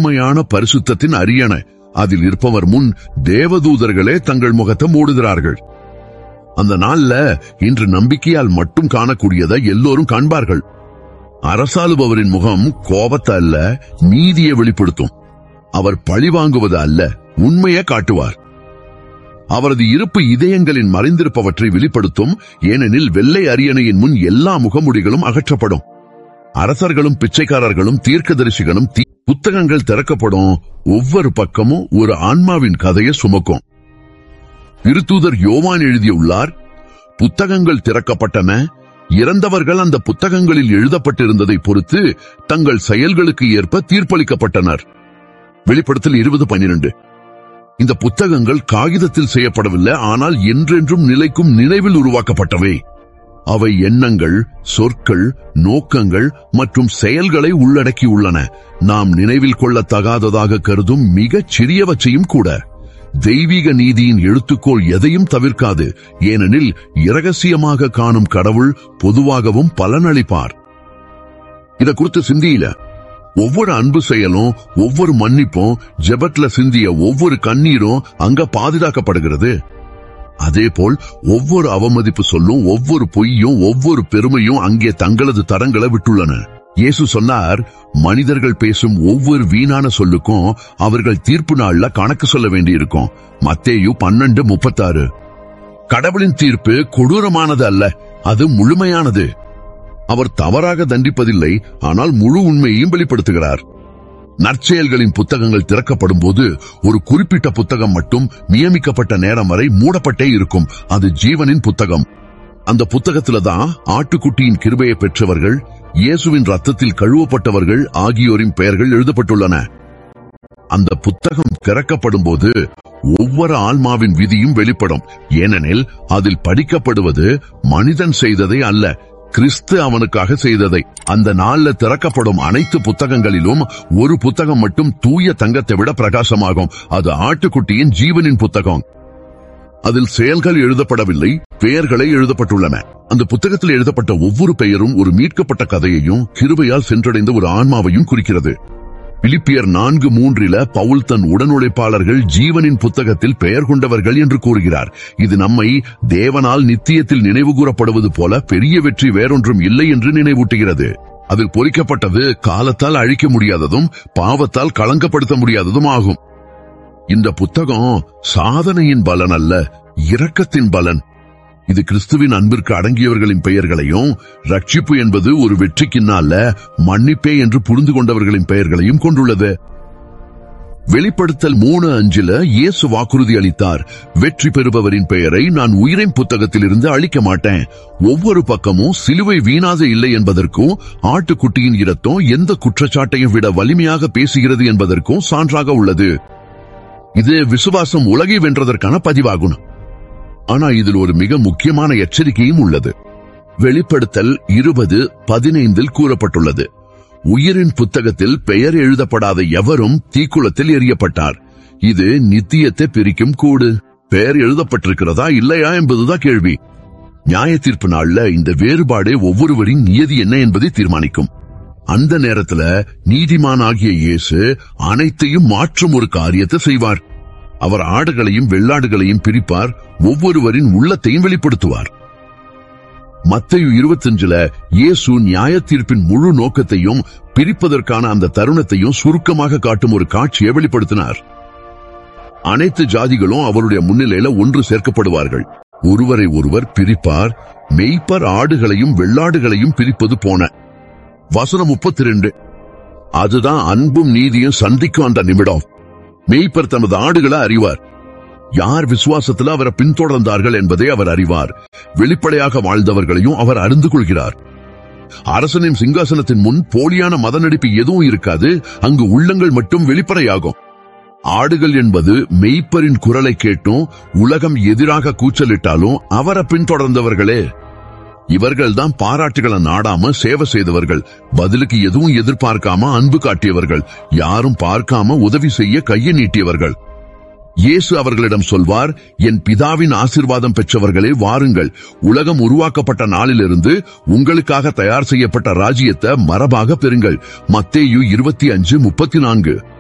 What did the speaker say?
முழுமையான பரிசுத்தத்தின் அரியணை அதில் இருப்பவர் முன் தேவதூதர்களே தங்கள் முகத்தை மூடுகிறார்கள் அந்த நாள்ல இன்று நம்பிக்கையால் மட்டும் காணக்கூடியதை எல்லோரும் காண்பார்கள் அரசாளுபவரின் முகம் கோபத்தை அல்ல நீதியை வெளிப்படுத்தும் அவர் பழி வாங்குவது அல்ல உண்மையை காட்டுவார் அவரது இருப்பு இதயங்களின் மறைந்திருப்பவற்றை வெளிப்படுத்தும் ஏனெனில் வெள்ளை அரியணையின் முன் எல்லா முகமுடிகளும் அகற்றப்படும் அரசர்களும் பிச்சைக்காரர்களும் தீர்க்கதரிசிகளும் தீ- புத்தகங்கள் திறக்கப்படும் ஒவ்வொரு பக்கமும் ஒரு ஆன்மாவின் கதையை சுமக்கும் திருத்தூதர் யோவான் எழுதியுள்ளார் புத்தகங்கள் திறக்கப்பட்டன இறந்தவர்கள் அந்த புத்தகங்களில் எழுதப்பட்டிருந்ததை பொறுத்து தங்கள் செயல்களுக்கு ஏற்ப தீர்ப்பளிக்கப்பட்டனர் வெளிப்படுத்தல் இருபது பன்னிரண்டு இந்த புத்தகங்கள் காகிதத்தில் செய்யப்படவில்லை ஆனால் என்றென்றும் நிலைக்கும் நினைவில் உருவாக்கப்பட்டவை அவை எண்ணங்கள் சொற்கள் நோக்கங்கள் மற்றும் செயல்களை உள்ளடக்கியுள்ளன நாம் நினைவில் கொள்ளத்தகாததாக கருதும் மிகச் சிறியவற்றையும் கூட தெய்வீக நீதியின் எழுத்துக்கோள் எதையும் தவிர்க்காது ஏனெனில் இரகசியமாக காணும் கடவுள் பொதுவாகவும் பலனளிப்பார் இத குறித்து சிந்தியில ஒவ்வொரு அன்பு செயலும் ஒவ்வொரு மன்னிப்பும் ஜெபத்துல சிந்திய ஒவ்வொரு கண்ணீரும் அங்க பாதுகாக்கப்படுகிறது அதேபோல் ஒவ்வொரு அவமதிப்பு சொல்லும் ஒவ்வொரு பொய்யும் ஒவ்வொரு பெருமையும் அங்கே தங்களது தரங்களை விட்டுள்ளன இயேசு சொன்னார் மனிதர்கள் பேசும் ஒவ்வொரு வீணான சொல்லுக்கும் அவர்கள் தீர்ப்பு நாள்ல கணக்கு சொல்ல வேண்டியிருக்கும் மத்தேயு பன்னெண்டு முப்பத்தாறு கடவுளின் தீர்ப்பு கொடூரமானது அல்ல அது முழுமையானது அவர் தவறாக தண்டிப்பதில்லை ஆனால் முழு உண்மையையும் வெளிப்படுத்துகிறார் நற்செயல்களின் புத்தகங்கள் திறக்கப்படும் போது ஒரு குறிப்பிட்ட புத்தகம் மட்டும் நியமிக்கப்பட்ட நேரம் வரை மூடப்பட்டே இருக்கும் அது ஜீவனின் புத்தகம் அந்த புத்தகத்துல தான் ஆட்டுக்குட்டியின் கிருபையை பெற்றவர்கள் இயேசுவின் ரத்தத்தில் கழுவப்பட்டவர்கள் ஆகியோரின் பெயர்கள் எழுதப்பட்டுள்ளன அந்த புத்தகம் திறக்கப்படும் போது ஒவ்வொரு ஆன்மாவின் விதியும் வெளிப்படும் ஏனெனில் அதில் படிக்கப்படுவது மனிதன் செய்ததை அல்ல கிறிஸ்து அவனுக்காக செய்ததை அந்த நாள்ல திறக்கப்படும் அனைத்து புத்தகங்களிலும் ஒரு புத்தகம் மட்டும் தூய தங்கத்தை விட பிரகாசமாகும் அது ஆட்டுக்குட்டியின் ஜீவனின் புத்தகம் அதில் செயல்கள் எழுதப்படவில்லை பெயர்களே எழுதப்பட்டுள்ளன அந்த புத்தகத்தில் எழுதப்பட்ட ஒவ்வொரு பெயரும் ஒரு மீட்கப்பட்ட கதையையும் கிருபையால் சென்றடைந்த ஒரு ஆன்மாவையும் குறிக்கிறது பிலிப்பியர் நான்கு மூன்றில பவுல் தன் உடனுழைப்பாளர்கள் ஜீவனின் புத்தகத்தில் பெயர் கொண்டவர்கள் என்று கூறுகிறார் இது நம்மை தேவனால் நித்தியத்தில் நினைவு கூறப்படுவது போல பெரிய வெற்றி வேறொன்றும் இல்லை என்று நினைவூட்டுகிறது அதில் பொறிக்கப்பட்டது காலத்தால் அழிக்க முடியாததும் பாவத்தால் களங்கப்படுத்த முடியாததும் ஆகும் இந்த புத்தகம் சாதனையின் பலன் அல்ல இரக்கத்தின் பலன் இது கிறிஸ்துவின் அன்பிற்கு அடங்கியவர்களின் பெயர்களையும் ரட்சிப்பு என்பது ஒரு வெற்றிக்கின்னால மன்னிப்பே என்று புரிந்து கொண்டவர்களின் பெயர்களையும் கொண்டுள்ளது வெளிப்படுத்தல் மூணு அஞ்சுல இயேசு வாக்குறுதி அளித்தார் வெற்றி பெறுபவரின் பெயரை நான் உயிரின் புத்தகத்திலிருந்து அழிக்க மாட்டேன் ஒவ்வொரு பக்கமும் சிலுவை வீணாக இல்லை என்பதற்கும் ஆட்டுக்குட்டியின் இரத்தம் எந்த குற்றச்சாட்டையும் விட வலிமையாக பேசுகிறது என்பதற்கும் சான்றாக உள்ளது இது விசுவாசம் உலகை வென்றதற்கான பதிவாகும் ஆனா இதில் ஒரு மிக முக்கியமான எச்சரிக்கையும் உள்ளது வெளிப்படுத்தல் இருபது பதினைந்தில் கூறப்பட்டுள்ளது உயிரின் புத்தகத்தில் பெயர் எழுதப்படாத எவரும் தீக்குளத்தில் எறியப்பட்டார் இது நித்தியத்தை பிரிக்கும் கூடு பெயர் எழுதப்பட்டிருக்கிறதா இல்லையா என்பதுதான் கேள்வி நியாய தீர்ப்பு நாள்ல இந்த வேறுபாடே ஒவ்வொருவரின் நியதி என்ன என்பதை தீர்மானிக்கும் அந்த நேரத்துல நீதிமானாகிய இயேசு அனைத்தையும் மாற்றும் ஒரு காரியத்தை செய்வார் அவர் ஆடுகளையும் வெள்ளாடுகளையும் பிரிப்பார் ஒவ்வொருவரின் உள்ளத்தையும் வெளிப்படுத்துவார் மத்தையு இருபத்தஞ்சுல இயேசு நியாய தீர்ப்பின் முழு நோக்கத்தையும் பிரிப்பதற்கான அந்த தருணத்தையும் சுருக்கமாக காட்டும் ஒரு காட்சியை வெளிப்படுத்தினார் அனைத்து ஜாதிகளும் அவருடைய முன்னிலையில ஒன்று சேர்க்கப்படுவார்கள் ஒருவரை ஒருவர் பிரிப்பார் மெய்ப்பர் ஆடுகளையும் வெள்ளாடுகளையும் பிரிப்பது போன வசனம் முப்பத்தி ரெண்டு அதுதான் அன்பும் நீதியும் சந்திக்கும் அந்த நிமிடம் மெய்ப்பர் தமது ஆடுகளை அறிவார் யார் விசுவாசத்தில் அவரை பின்தொடர்ந்தார்கள் என்பதை அவர் அறிவார் வெளிப்படையாக வாழ்ந்தவர்களையும் அவர் அறிந்து கொள்கிறார் அரசனின் சிங்காசனத்தின் முன் போலியான மத நடிப்பு எதுவும் இருக்காது அங்கு உள்ளங்கள் மட்டும் வெளிப்படையாகும் ஆடுகள் என்பது மெய்ப்பரின் குரலை கேட்டும் உலகம் எதிராக கூச்சலிட்டாலும் அவரை பின்தொடர்ந்தவர்களே இவர்கள்தான் பாராட்டுகளை நாடாம சேவை செய்தவர்கள் பதிலுக்கு எதுவும் எதிர்பார்க்காம அன்பு காட்டியவர்கள் யாரும் பார்க்காம உதவி செய்ய கையை நீட்டியவர்கள் இயேசு அவர்களிடம் சொல்வார் என் பிதாவின் ஆசிர்வாதம் பெற்றவர்களே வாருங்கள் உலகம் உருவாக்கப்பட்ட நாளிலிருந்து உங்களுக்காக தயார் செய்யப்பட்ட ராஜ்யத்தை மரபாக பெறுங்கள் மத்தேயு இருபத்தி அஞ்சு முப்பத்தி நான்கு